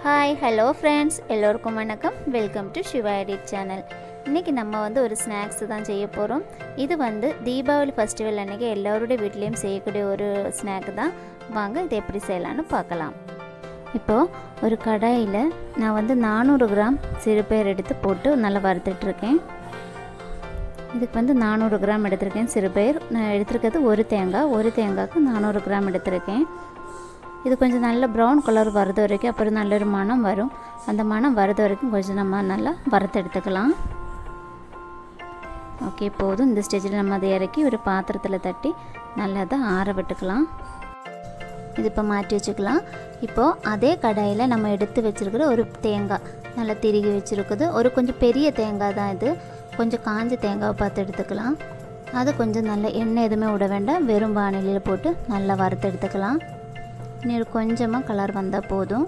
hi hello friends எல்லோருக்கும் வணக்கம் welcome to Siva edit channel இன்றைக்கி நம்ம வந்து ஒரு ஸ்நாக்ஸ் தான் செய்ய போகிறோம் இது வந்து தீபாவளி ஃபெஸ்டிவல் அன்றைக்கி எல்லோருடைய வீட்லேயும் செய்யக்கூடிய ஒரு ஸ்நாக் தான் வாங்க இது எப்படி செய்யலான்னு பார்க்கலாம் இப்போது ஒரு கடாயில் நான் வந்து நானூறு கிராம் சிறுபயிர் எடுத்து போட்டு நல்லா வறுத்துட்ருக்கேன் இதுக்கு வந்து நானூறு கிராம் எடுத்திருக்கேன் சிறுபயிர் நான் எடுத்திருக்கிறது ஒரு தேங்காய் ஒரு தேங்காய்க்கு நானூறு கிராம் எடுத்திருக்கேன் இது கொஞ்சம் நல்ல ப்ரௌன் கலர் வரது வரைக்கும் அப்புறம் நல்ல ஒரு மணம் வரும் அந்த மணம் வரது வரைக்கும் கொஞ்சம் நம்ம நல்லா வறுத்து எடுத்துக்கலாம் ஓகே போதும் இந்த ஸ்டேஜில் நம்ம அதை இறக்கி ஒரு பாத்திரத்தில் தட்டி நல்லா அதை ஆற விட்டுக்கலாம் இது இப்போ மாற்றி வச்சுக்கலாம் இப்போது அதே கடாயில் நம்ம எடுத்து வச்சுருக்கிற ஒரு தேங்காய் நல்லா திருகி வச்சுருக்குது ஒரு கொஞ்சம் பெரிய தேங்காய் தான் இது கொஞ்சம் காஞ்ச தேங்காவை பார்த்து எடுத்துக்கலாம் அது கொஞ்சம் நல்ல எண்ணெய் எதுவுமே விட வேண்டாம் வெறும் வானிலையில் போட்டு நல்லா வறுத்து எடுத்துக்கலாம் இன்னொரு கொஞ்சமாக கலர் வந்தால் போதும்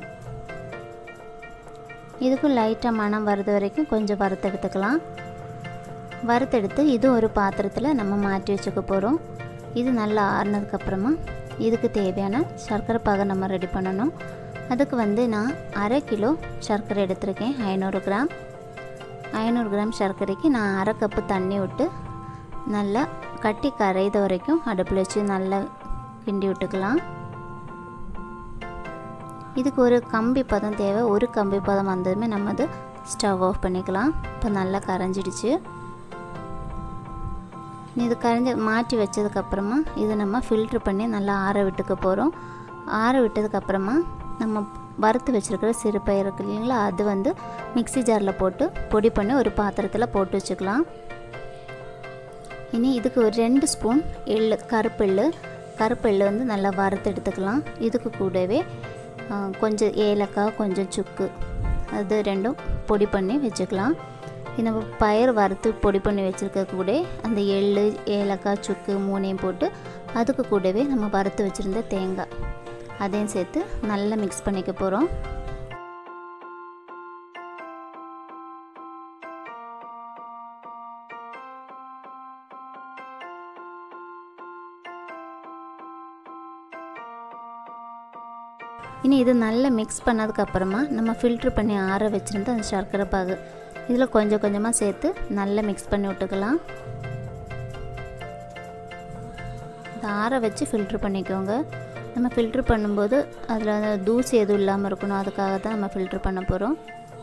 இதுக்கும் லைட்டாக மணம் வர்றது வரைக்கும் கொஞ்சம் வறுத்தெடுத்துக்கலாம் வறுத்தெடுத்து இது ஒரு பாத்திரத்தில் நம்ம மாற்றி வச்சுக்க போகிறோம் இது நல்லா ஆறுனதுக்கப்புறமா இதுக்கு தேவையான சர்க்கரை பாகை நம்ம ரெடி பண்ணணும் அதுக்கு வந்து நான் அரை கிலோ சர்க்கரை எடுத்திருக்கேன் ஐநூறு கிராம் ஐநூறு கிராம் சர்க்கரைக்கு நான் அரை கப்பு தண்ணி விட்டு நல்லா கட்டி கரைத வரைக்கும் அடுப்பில் வச்சு நல்லா கிண்டி விட்டுக்கலாம் இதுக்கு ஒரு கம்பி பதம் தேவை ஒரு கம்பி பதம் வந்ததுமே நம்ம அது ஸ்டவ் ஆஃப் பண்ணிக்கலாம் இப்போ நல்லா கரைஞ்சிடுச்சு இது கரைஞ்சி மாற்றி வச்சதுக்கப்புறமா இதை நம்ம ஃபில்ட்ரு பண்ணி நல்லா ஆற விட்டுக்க போகிறோம் ஆற விட்டதுக்கப்புறமா நம்ம வறுத்து வச்சுருக்கிற சிறுபயிர் இருக்கு இல்லைங்களா அது வந்து மிக்சி ஜாரில் போட்டு பொடி பண்ணி ஒரு பாத்திரத்தில் போட்டு வச்சுக்கலாம் இனி இதுக்கு ஒரு ரெண்டு ஸ்பூன் எள்ளு கருப்பெள்ளு கருப்பெள்ளு வந்து நல்லா வறுத்து எடுத்துக்கலாம் இதுக்கு கூடவே கொஞ்சம் ஏலக்காய் கொஞ்சம் சுக்கு அது ரெண்டும் பொடி பண்ணி வச்சுக்கலாம் நம்ம பயிர் வறுத்து பொடி பண்ணி வச்சுருக்க கூட அந்த எள் ஏலக்காய் சுக்கு மூணையும் போட்டு அதுக்கு கூடவே நம்ம வறுத்து வச்சுருந்த தேங்காய் அதையும் சேர்த்து நல்லா மிக்ஸ் பண்ணிக்க போகிறோம் இனி இது நல்லா மிக்ஸ் பண்ணதுக்கப்புறமா நம்ம ஃபில்ட்ரு பண்ணி ஆற வச்சுருந்த அந்த சர்க்கரை பாகு இதில் கொஞ்சம் கொஞ்சமாக சேர்த்து நல்லா மிக்ஸ் பண்ணி விட்டுக்கலாம் இதை ஆற வச்சு ஃபில்ட்ரு பண்ணிக்கோங்க நம்ம ஃபில்ட்ரு பண்ணும்போது அதில் தூசி எதுவும் இல்லாமல் இருக்கணும் அதுக்காக தான் நம்ம ஃபில்ட்ரு பண்ண போகிறோம்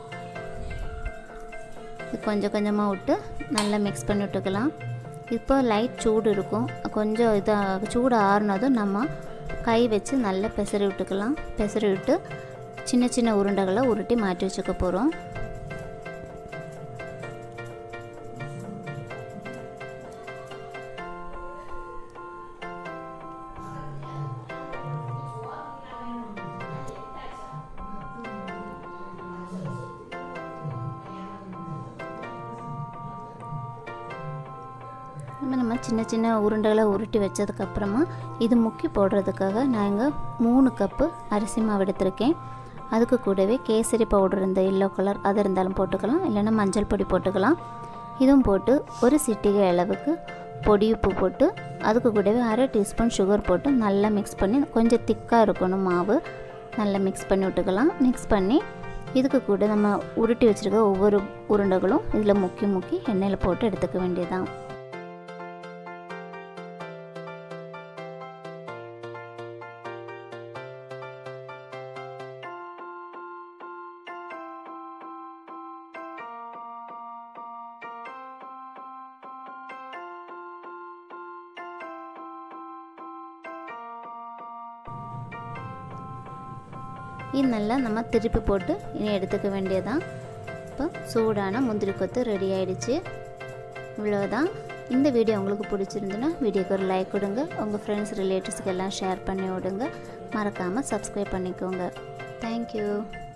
இது கொஞ்சம் கொஞ்சமாக விட்டு நல்லா மிக்ஸ் பண்ணி விட்டுக்கலாம் இப்போ லைட் சூடு இருக்கும் கொஞ்சம் இதாக சூடு ஆறுனதும் நம்ம கை வச்சு நல்லா பெசரி விட்டுக்கலாம் பெசரி விட்டு சின்ன சின்ன உருண்டைகளை உருட்டி மாற்றி வச்சுக்க போகிறோம் நம்ம சின்ன சின்ன உருண்டைகளை உருட்டி வச்சதுக்கப்புறமா இது முக்கி போடுறதுக்காக நான் இங்கே மூணு கப்பு அரிசி மாவு எடுத்திருக்கேன் அதுக்கு கூடவே கேசரி பவுடர் இந்த எல்லோ கலர் அது இருந்தாலும் போட்டுக்கலாம் இல்லைன்னா மஞ்சள் பொடி போட்டுக்கலாம் இதுவும் போட்டு ஒரு சிட்டிகை அளவுக்கு பொடி உப்பு போட்டு அதுக்கு கூடவே அரை டீஸ்பூன் சுகர் போட்டு நல்லா மிக்ஸ் பண்ணி கொஞ்சம் திக்காக இருக்கணும் மாவு நல்லா மிக்ஸ் பண்ணி விட்டுக்கலாம் மிக்ஸ் பண்ணி இதுக்கு கூட நம்ம உருட்டி வச்சுருக்க ஒவ்வொரு உருண்டைகளும் இதில் முக்கி முக்கி எண்ணெயில் போட்டு எடுத்துக்க வேண்டியதான் இது நல்லா நம்ம திருப்பி போட்டு இனி எடுத்துக்க வேண்டியதான் இப்போ சூடான முந்திரி கொத்து ரெடி ஆகிடுச்சு இவ்வளோதான் இந்த வீடியோ உங்களுக்கு பிடிச்சிருந்துன்னா வீடியோக்கு ஒரு லைக் கொடுங்க உங்கள் ஃப்ரெண்ட்ஸ் ரிலேட்டிவ்ஸ்க்கு எல்லாம் ஷேர் பண்ணி விடுங்க மறக்காமல் சப்ஸ்கிரைப் பண்ணிக்கோங்க தேங்க்யூ